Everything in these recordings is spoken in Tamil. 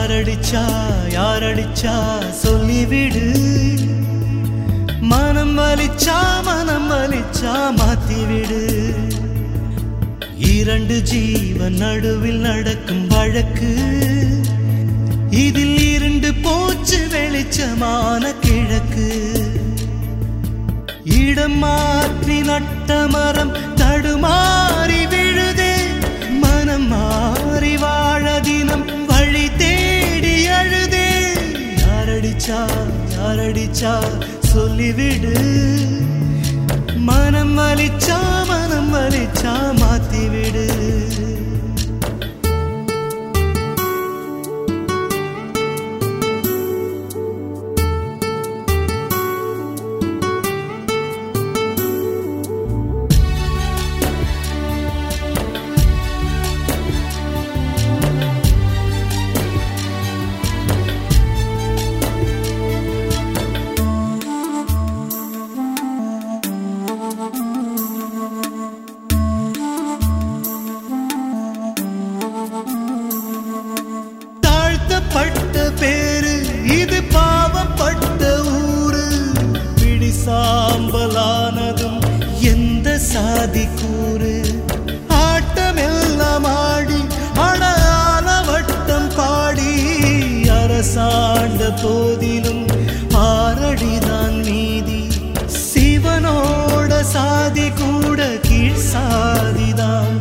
யாரடிச்சா யாரடிச்சா சொல்லிவிடு மனம் வலிச்சா மனம் வலிச்சா மாத்திவிடு இரண்டு ஜீவன் நடுவில் நடக்கும் வழக்கு இதில் இரண்டு போச்சு வெளிச்சமான கிழக்கு இடம் மாற்றி நட்ட மரம் தடுமாறி விழுதே மனம் மாறி வாழ தினம் வழி தேடி அழுதே யாரடிச்சா யாரடிச்சா சொல்லிவிடு மனம் வலிச்சா மனம் வலிச்சா மாத்திவிடு தாழ்த்தப்பட்ட பேரு இது பாவப்பட்ட ஊரு பிடி சாம்பலானதும் எந்த சாதி கூறு ஆட்டமெல்லாம் ஆடி அடையாள வட்டம் பாடி அரசாண்ட போதிலும் ஆரடிதான் நீதி சிவனோட சாதி கூட கீழ் சாதிதான்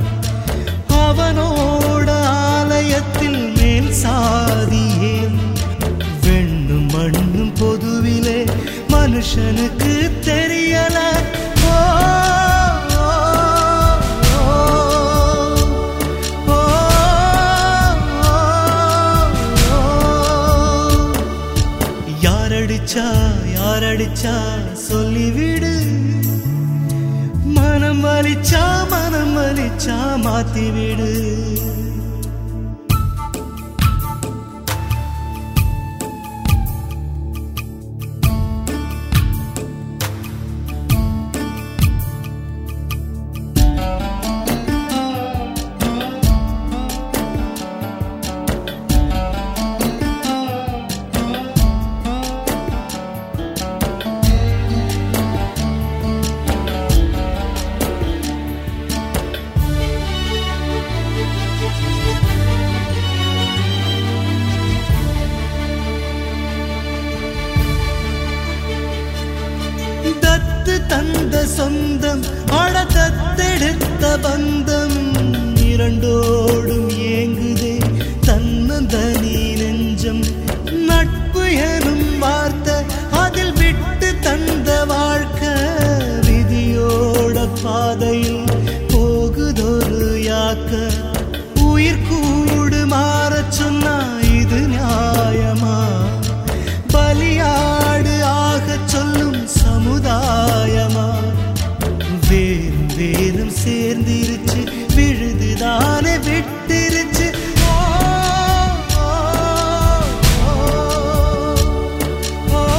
அவனோட ஆலயத்தில் மேல் சாதியேன் வெண்ணும் மண்ணும் பொதுவிலே மனுஷனுக்கு தெரியல ஓ, ஓ, ஓ, ஓ, ஓ. யாரடிச்சா யாரடிச்சா சொல்லிவிடு மனம் வலிச்சா மனம் வலிச்சா மாத்திவிடு தத்து தந்த சொந்தம் அட தத்தெடுத்த பந்தம் இரண்டோடும் ஏங்குதே தன்னந்தனி நெஞ்சம் நட்பு எனும் வார்த்தை அதில் விட்டு தந்த வாழ்க்கை விதியோட பாதையில் போகுதொரு யாக்க உயிர் கூடு மாறச் சொன்னா இது நியாயமா பலியாடு ஆகச் சொல்லும் சமுதாயமா வேறும் வேறும் சேர்ந்திருச்சு விழுதுதானே விட்டிருச்சு ஓ, ஓ, ஓ, ஓ,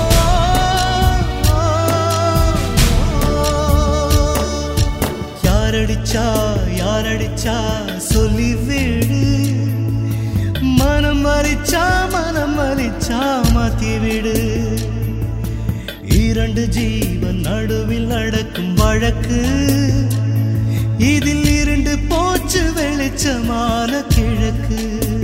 ஓ. யாரடிச்சா யாரடிச்சா சொல்லிவிடு மனம் மறிச்சா மனம் மறிச்சா மாத்திவிடு இரண்டு ஜீவன் நடுவில் நடக்கும் வழக்கு இதில் இரண்டு போச்சு வெளிச்சமான கிழக்கு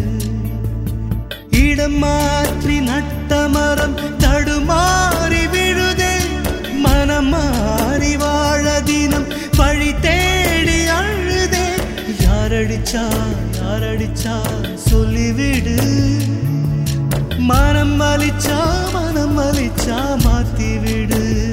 இடம் மாற்றி நட்ட மரம் தடுமாறி விழுதே மனம் மாறி வாழ தினம் வழி தேடி அழுதே யாரடிச்சா யாரடிச்சா சொல்லிவிடு மனம் வலிச்சா மனம் வலிச்சா மாத்தி விடு